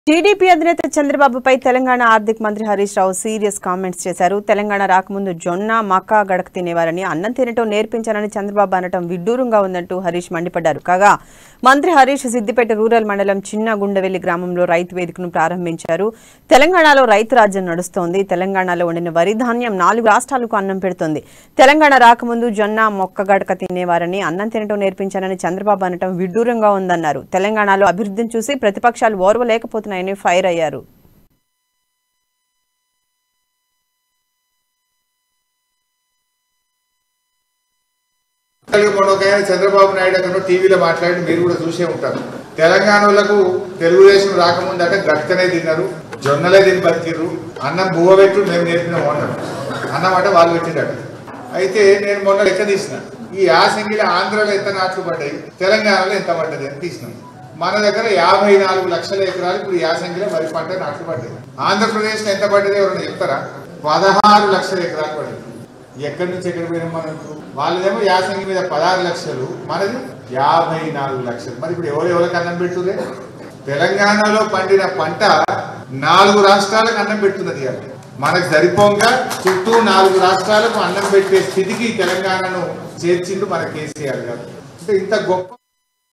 TDP అధినేత చంద్రబాబుపై తెలంగాణ ఆర్థిక మంత్రి హరీష్ రావు సీరియస్ కామెంట్స్ చేశారు తెలంగాణ రాకముందు జొన్న మక్క గడక తినేవారని అన్నం తినటం నేర్పించానని చంద్రబాబు అనటం విడ్డూరంగా ఉందంటూ హరీష్ మండిపడ్డారు కాగా మంత్రి హరీష్ సిద్దిపేట రూరల్ మండలం చిన్న గుండెవెల్లి గ్రామంలో రైతు వేదికను ప్రారంభించారు తెలంగాణలో రైతు రాజ్యం నడుస్తోంది తెలంగాణలో వండిన వరి ధాన్యం నాలుగు రాష్ట్రాలకు అన్నం పెడుతోంది తెలంగాణ రాకముందు జొన్న మొక్క గడక తినేవారని అన్నం తినటం నేర్పించానని చంద్రబాబు అనటం విడ్డూరంగా ఉందన్నారు తెలంగాణలో అభివృద్ధిని చూసి ప్రతిపక్షాలు ఓర్వలేకపోతున్నాయని ఫైర్ అయ్యారు మొన్న ఒక ఆయన చంద్రబాబు నాయుడు అతను టీవీలో మాట్లాడి మీరు కూడా చూసే ఉంటారు తెలంగాణలకు తెలుగుదేశం రాకముందట గట్కనే తిన్నారు జొన్నలే తిని బతికిర్రు అన్నం బువ్వ పెట్టు మేము నేర్పినాం అన్నాడు అన్నం అంటే వాళ్ళు పెట్టిండట అయితే నేను మొన్న లెక్క తీసిన ఈ యాసంగిలో ఆంధ్రలో ఎంత నాట్లు పడ్డాయి తెలంగాణలో ఎంత పడ్డది అని తీసినాం మన దగ్గర యాభై నాలుగు లక్షల ఎకరాలు ఇప్పుడు యాసంగిలో వరి పంట నాట్లు పడ్డాయి ఆంధ్రప్రదేశ్లో ఎంత పడ్డది ఎవరైనా చెప్తారా పదహారు లక్షల ఎకరాలు పడ్డాయి ఎక్కడి నుంచి ఎక్కడికి పోయినాం మనం ఇప్పుడు వాళ్ళదేమో యాసంగి మీద పదహారు లక్షలు మనది యాభై నాలుగు లక్షలు మరి ఇప్పుడు ఎవరు ఎవరికి అన్నం పెడుతుంది తెలంగాణలో పండిన పంట నాలుగు రాష్ట్రాలకు అన్నం పెడుతున్నది ఇవాళ మనకు సరిపోగా చుట్టూ నాలుగు రాష్ట్రాలకు అన్నం పెట్టే స్థితికి తెలంగాణను చేర్చిండు మన కేసీఆర్ గారు అంటే ఇంత గొప్ప